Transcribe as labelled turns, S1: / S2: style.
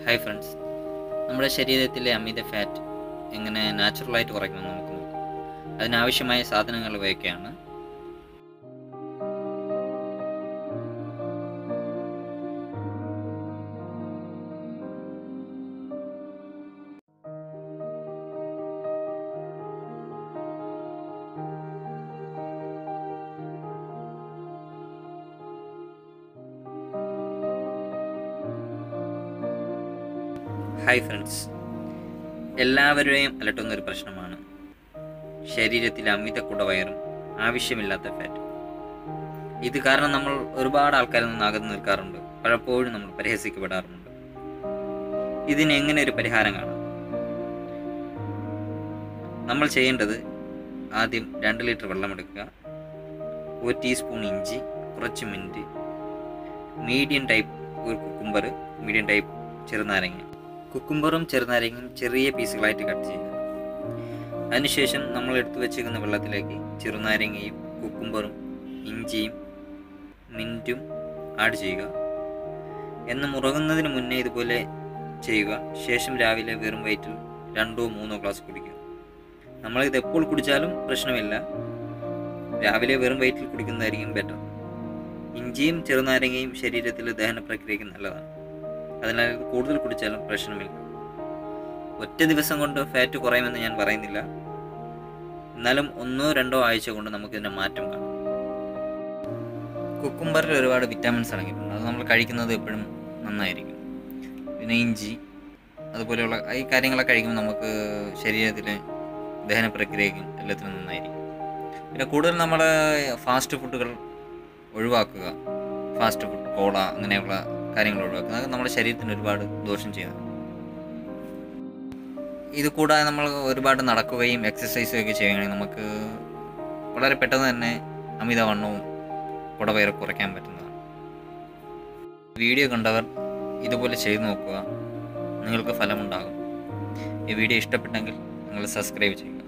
S1: hi friends നമ്മുടെ ശരീരത്തിലെ അമിത fat എങ്ങനെ നാച്ചുറലായിട്ട് കുറയ്ക്കണമെന്ന് നമുക്ക് നോക്കാം അതിനാവശ്യമായ സാധനങ്ങൾ ഇവയൊക്കെയാണ് ഹായ് ഫ്രണ്ട്സ് എല്ലാവരുടെയും അലട്ടുന്ന ഒരു പ്രശ്നമാണ് ശരീരത്തിൽ അമിത കുടവയറും ആവശ്യമില്ലാത്ത ഫാറ്റ് ഇത് കാരണം നമ്മൾ ഒരുപാട് ആൾക്കാരിൽ നിന്ന് അകന്നു നിൽക്കാറുണ്ട് പലപ്പോഴും നമ്മൾ പരിഹസിക്കപ്പെടാറുണ്ട് ഇതിന് എങ്ങനെ ഒരു പരിഹാരം കാണാം നമ്മൾ ചെയ്യേണ്ടത് ആദ്യം രണ്ട് ലിറ്റർ വെള്ളമെടുക്കുക ഒരു ടീസ്പൂൺ ഇഞ്ചി കുറച്ച് മിൻറ്റ് മീഡിയം ടൈപ്പ് ഒരു കുക്കുംബർ മീഡിയം ടൈപ്പ് ചെറുനാരങ്ങ കുക്കുംബറും ചെറുനാരങ്ങയും ചെറിയ പീസുകളായിട്ട് കട്ട് ചെയ്യുക അതിനുശേഷം നമ്മൾ എടുത്തു വെച്ചിരിക്കുന്ന വെള്ളത്തിലേക്ക് ചെറുനാരങ്ങയും കുക്കുംബറും ഇഞ്ചിയും മിൻറ്റും ആഡ് ചെയ്യുക എന്ന് മുറകുന്നതിന് മുന്നേ ഇതുപോലെ ചെയ്യുക ശേഷം രാവിലെ വെറും വയറ്റിൽ രണ്ടോ മൂന്നോ ഗ്ലാസ് കുടിക്കുക നമ്മളിത് എപ്പോൾ കുടിച്ചാലും പ്രശ്നമില്ല രാവിലെ വെറും വയറ്റിൽ കുടിക്കുന്നതായിരിക്കും ബെറ്റർ ഇഞ്ചിയും ചെറുനാരങ്ങയും ശരീരത്തിലെ ദഹന പ്രക്രിയയ്ക്ക് നല്ലതാണ് അതിനാൽ ഇത് കൂടുതൽ കുടിച്ചാലും പ്രശ്നമില്ല ഒറ്റ ദിവസം കൊണ്ട് ഫാറ്റ് കുറയുമെന്ന് ഞാൻ പറയുന്നില്ല എന്നാലും ഒന്നോ രണ്ടോ ആഴ്ച കൊണ്ട് നമുക്കിതിൻ്റെ മാറ്റം കാണാം കുക്കുംബറിൽ ഒരുപാട് വിറ്റാമിൻസ് അടങ്ങിയിട്ടുണ്ട് അത് നമ്മൾ കഴിക്കുന്നത് എപ്പോഴും നന്നായിരിക്കും പിന്നെ ഇഞ്ചി അതുപോലെയുള്ള ഈ കാര്യങ്ങളൊക്കെ കഴിക്കുമ്പോൾ നമുക്ക് ശരീരത്തിലെ ദഹന പ്രക്രിയയ്ക്കും എല്ലാത്തിനും നന്നായിരിക്കും പിന്നെ കൂടുതൽ നമ്മൾ ഫാസ്റ്റ് ഫുഡുകൾ ഒഴിവാക്കുക ഫാസ്റ്റ് ഫുഡ് കോള അങ്ങനെയുള്ള കാര്യങ്ങൾ ഒഴിവാക്കുക അത് നമ്മുടെ ശരീരത്തിന് ഒരുപാട് ദോഷം ചെയ്യുന്നത് ഇത് കൂടാതെ നമ്മൾ ഒരുപാട് നടക്കുകയും എക്സസൈസും ഒക്കെ ചെയ്യുകയാണെങ്കിൽ നമുക്ക് വളരെ പെട്ടെന്ന് തന്നെ അമിതവണ്ണവും കുടവയറ് കുറയ്ക്കാൻ പറ്റുന്നതാണ് വീഡിയോ കണ്ടവർ ഇതുപോലെ ചെയ്തു നോക്കുക നിങ്ങൾക്ക് ഫലമുണ്ടാകും ഈ വീഡിയോ ഇഷ്ടപ്പെട്ടെങ്കിൽ നിങ്ങൾ സബ്സ്ക്രൈബ് ചെയ്യുക